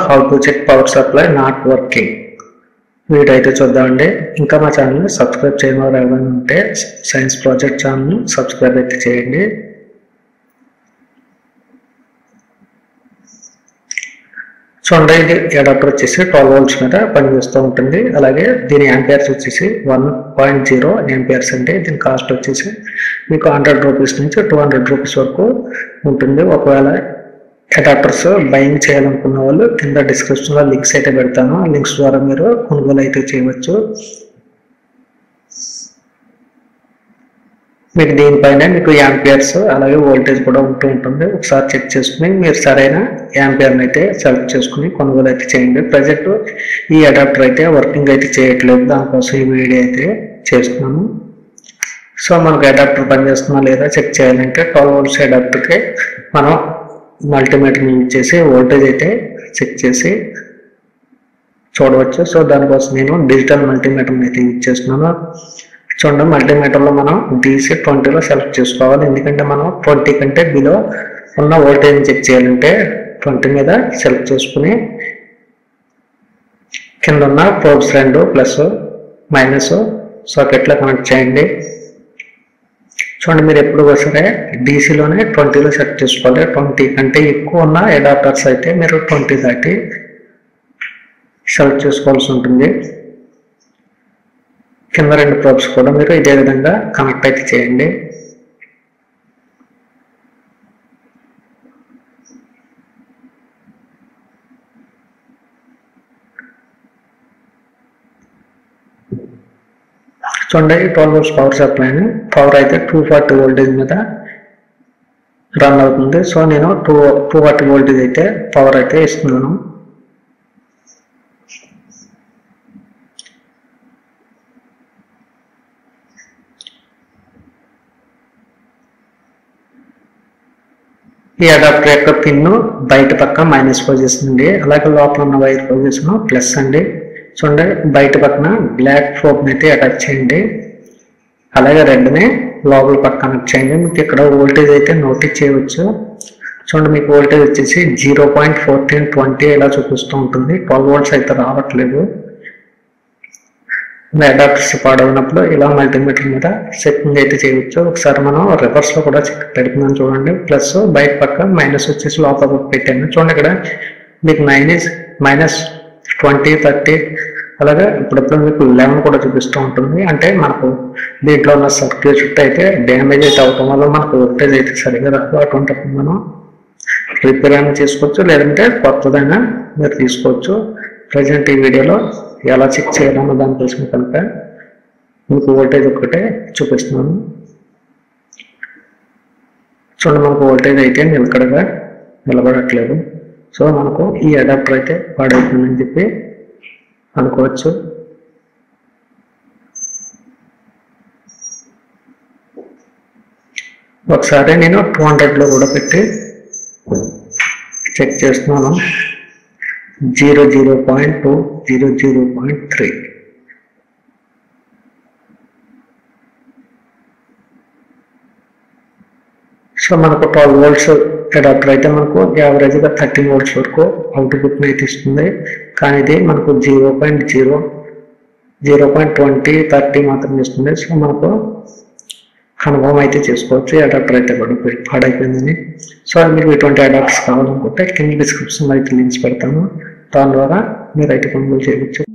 how to check power supply not working video అయితే చూద్దామండి ఇంకా మా ఛానల్ని సబ్స్క్రైబ్ చేయని వారు ఎవరైనా ఉంటే సైన్స్ ప్రాజెక్ట్ ఛానల్ని సబ్స్క్రైబ్ అయితే చేయండి చూడండి ఇది అడాప్టర్ వచ్చేసి ట్వెల్వ్ వోల్ట్స్ మీద పనిచేస్తూ ఉంటుంది అలాగే దీని యాంపియర్స్ వచ్చేసి వన్ పాయింట్ జీరో యాంపియర్స్ అంటే దీని కాస్ట్ వచ్చేసి మీకు హండ్రెడ్ రూపీస్ నుంచి టూ హండ్రెడ్ రూపీస్ వరకు ఉంటుంది ఒకవేళ అడాప్టర్స్ బయింగ్ చేయాలనుకున్న వాళ్ళు కింద డిస్క్రిప్షన్లో లింక్స్ అయితే పెడతాను ఆ లింక్స్ ద్వారా మీరు కొనుగోలు అయితే చేయవచ్చు మీకు దీనిపైన మీకు యాంపియర్స్ అలాగే వోల్టేజ్ కూడా ఉంటూ ఉంటుంది ఒకసారి చెక్ చేసుకుని మీరు సరైన యాంపియర్ని అయితే సెలెక్ట్ చేసుకుని కొనుగోలు అయితే చేయండి ప్రజెంట్ ఈ అడాప్టర్ అయితే వర్కింగ్ అయితే చేయట్లేదు దానికోసం ఈ వీడియో అయితే చేస్తున్నాను సో మనకు అడాప్టర్ పనిచేస్తుందా లేదా చెక్ చేయాలంటే ట్వెల్వ్ వోల్ట్స్ అడాప్టర్కి మనం మల్టీమీటర్ని యూజ్ చేసి వోల్టేజ్ అయితే చెక్ చేసి చూడవచ్చు సో దానికోసం నేను డిజిటల్ మల్టీమీటర్ని అయితే యూజ్ చేస్తున్నాను చూడండి మల్టీమీటర్లో మనం డీసీ ట్వంటీలో సెలెక్ట్ చేసుకోవాలి ఎందుకంటే మనం ట్వంటీ కంటే బిలో ఉన్న వోల్టేజ్ చెక్ చేయాలంటే ట్వంటీ మీద సెలెక్ట్ చేసుకుని కింద ఉన్న ప్రోబ్స్ రెండు ప్లస్ మైనస్ సాకెట్లో కనెక్ట్ చేయండి చూడండి మీరు ఎప్పుడు సరే డీసీలోనే ట్వంటీలో సెట్ చేసుకోవాలి ట్వంటీ కంటే ఎక్కువ ఉన్న అడాప్టర్స్ అయితే మీరు ట్వంటీ దాటి సెలెక్ట్ చేసుకోవాల్సి ఉంటుంది కింద రెండు ప్రోబ్స్ కూడా మీరు ఇదే విధంగా కనెక్ట్ అయితే చేయండి చూడండి ట్వెల్వ్ వోల్ట్స్ పవర్ సప్లైని పవర్ అయితే టూ ఫార్టీ వోల్టేజ్ మీద రన్ అవుతుంది సో నేను టూ టూ ఫార్టీ వోల్టేజ్ అయితే పవర్ అయితే ఇస్తున్నాను ఈ అడాప్టర్ యొక్క పిన్ బయట పక్క మైనస్ పొజిషన్ అండి అలాగే లోపల ఉన్న వైర్ పొజిషన్ ప్లస్ అండి చూడండి బయట పక్కన బ్లాక్ ఫోక్ అయితే అటాచ్ చేయండి అలాగే రెడ్ని లోపల పక్క కనెక్ట్ చేయండి మీకు ఇక్కడ వోల్టేజ్ అయితే నోటీస్ చేయవచ్చు చూడండి మీకు వోల్టేజ్ వచ్చేసి జీరో పాయింట్ ఫోర్టీన్ ట్వంటీ ఇలా చూపిస్తూ ఉంటుంది ట్వెల్వ్ వోల్ట్స్ అయితే రావట్లేదు అడాప్టర్స్ పాడైనప్పుడు ఇలా మల్టీమీటర్ మీద సెట్టింగ్ అయితే చేయవచ్చు ఒకసారి మనం రివర్స్ లో కూడా చెక్ పెడుతున్నాం చూడండి ప్లస్ బయట పక్క మైనస్ వచ్చేసి లోపల పక్క పెట్టాను చూడండి ఇక్కడ మీకు మైనస్ మైనస్ ట్వంటీ థర్టీ అలాగే ఇప్పుడప్పుడు మీకు లెవెన్ కూడా చూపిస్తూ ఉంటుంది అంటే మనకు దీంట్లో ఉన్న సర్క్యూట్ అయితే డ్యామేజ్ అయితే అవటం వల్ల మనకు వోల్టేజ్ అయితే సరిగా రాదు అటువంటిప్పుడు మనం రిపేర్ అయినా చేసుకోవచ్చు లేదంటే కొత్తదైనా మీరు తీసుకోవచ్చు ప్రజెంట్ ఈ వీడియోలో ఎలా చెక్ చేయాలన్న దానికోసం కనుక మీకు వోల్టేజ్ ఒక్కటే చూపిస్తున్నాను చూడండి మనకు వోల్టేజ్ అయితే నిలకడగా నిలబడట్లేదు సో మనకు ఈ అడాప్టర్ అయితే పాడవుతుందని చెప్పి అనుకోవచ్చు ఒకసారి నేను టూ హండ్రెడ్లో కూడా పెట్టి చెక్ చేస్తున్నాను zero zero point two zero zero point three so మనకు ట్వెల్వ్ వోల్ట్స్ అడాప్టర్ అయితే మనకు యావరేజ్గా థర్టీన్ వోల్ట్స్ వరకు అవుట్పుట్ని అయితే ఇస్తుంది కానీ ఇది మనకు zero point zero zero point twenty thirty మాత్రం ఇస్తుంది సో మనకు కన్ఫర్మ్ అయితే చేసుకోవచ్చు అడాప్టర్ అయితే కూడా పాడైపోయిందని సో మీకు ఇటువంటి అడాప్టర్స్ కావాలనుకుంటే కింద డిస్క్రిప్షన్లో అయితే లింక్స్ పెడతాను దాని ద్వారా మీరు అయితే కొనుగోలు చేయవచ్చు